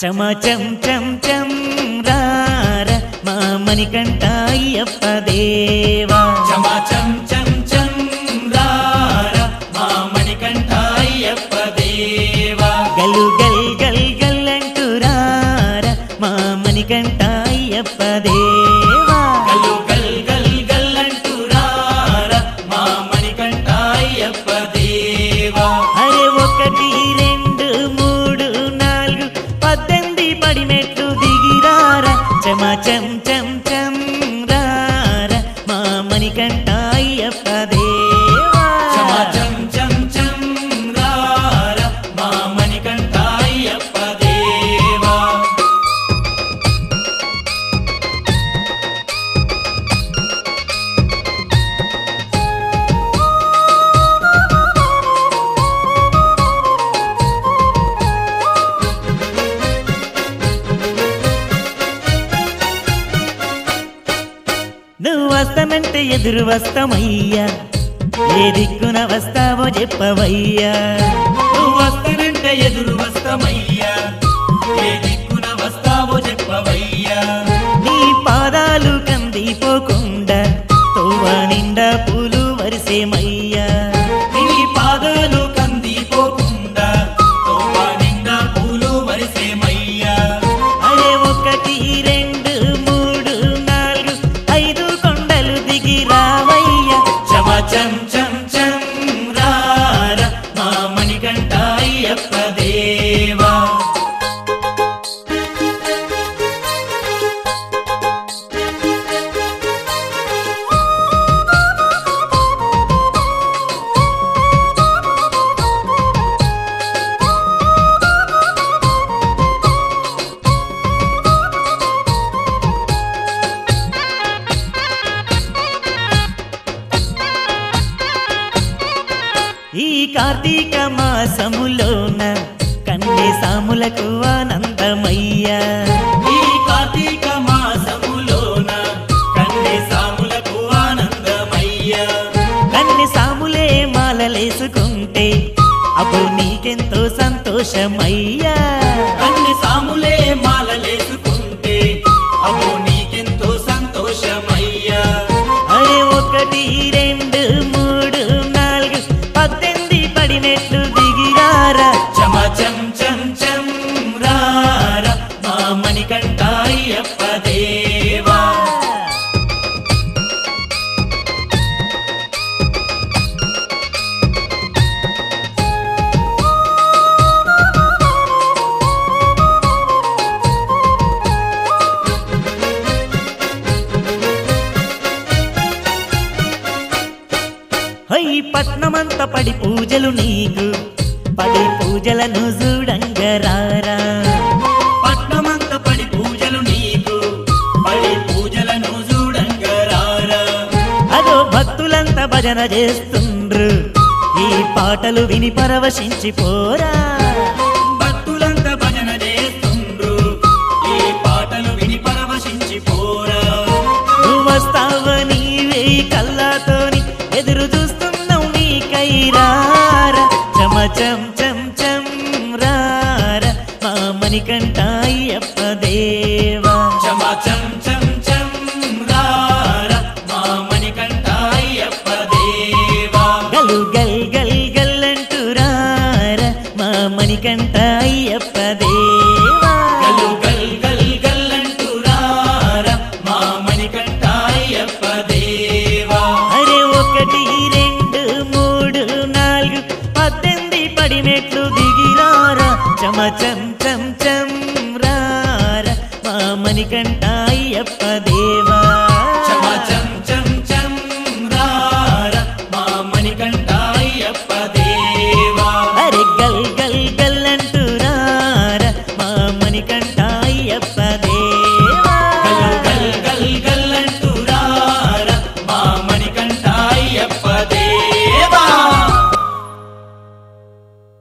చమ చం చం చం రార మా మణికంఠ అయ్యప్ప దేవా చమా చం చం చం రార మా మణికంఠ అయ్యప్ప దేవా గలు గల్ గల్ గల్ అంటూ రార మా మణికంఠ అయ్యప్ప దేవా గల్లు గల్ గల్ గల్ అంటూ రార మా మణికంఠ అయ్యప్ప దేవా అరే ఒకటి రెండు మూడు నాలుగు పద్దెనిమిది పడి మెట్లు దిగిరారా చమ చం చం చం రార మా మణికంఠ అయ్యప్ప దేవా చమా చం చం చం రార మా మణికంఠ అయ్యప్ప దేవా నువ్వు వస్తానంటే ఎదురు వస్తామయ్యా ఏ దిక్కున వస్తావో చెప్పవయ్యా నువ్వు వస్తానంటే ఎదురు వస్తామయ్యా ఏ దిక్కున వస్తావో చెప్పవయ్యా నీ పాదాలు కందిపోకుండా తోవ నిండా పూలు వరిసేమయ్యా నీ పాదాలు కందిపోకుండా తోవ నిండా పూలు వరిసేమయ్యా అరే ఒకటి రెండు మూడు నాలుగు ఐదు కొండలు దిగి రావయ్యా చమ చం చం చం రార మా మణికంఠ అయ్యప్ప దేవా ఈ కార్తీక మాసములోన కన్నే సాములకు ఆనందమయ్యా ఈ కార్తీక మాసములోన కన్నే సాములకు ఆనందమయ్యా కన్నె సాములే మాలలేసుకుంటే అప్పుడు నీకెంతో సంతోషమయ్యా కన్ని సాములే మాలలేసుకుంటే అబ్బో నీకెంతో సంతోషమయ్యా అరే ఒకటి రెండు మూడు నాలుగు పద్దెనిమిది పడినట్లు దిగిరారా చమ చం చం చం రార మా మణికంఠ అయ్యప్ప దేవా హై పట్నమంత పడి పూజలు నీకు పడి పూజలను చూడంగరారా పట్నమంత పడి పూజలు నీకు పడి పూజలను చూడంగరారా అదో భక్తులంతా భజన చేస్తుండ్రు ఈ పాటలు విని పరవశించిపోరా భక్తులంతా భజన చేస్తుండ్రు ఈ పాటలు విని పరవశించిపోరా నువ్వు వస్తావని వేయి కళ్ళతోని ఎదురు చూస్తున్నావు నీ కైరారా చమ చం చం చం రారా మా మణికంఠ అయ్యప్ప దేవా చమా చం చం చం రార మా మణికంఠ అయ్యప్ప దేవా గలు గల్ గల్ గల్ అంటూ రారా మా మణికంఠ అయ్యప్ప దేవా గలు గల్ గల్ గల్ అంటూ రార మా మణికంఠ అయ్యప్ప దేవా అరే ఒకటి రెండు మూడు నాలుగు పద్దెనిమిది పడినట్లు దిగిరారా చమ చం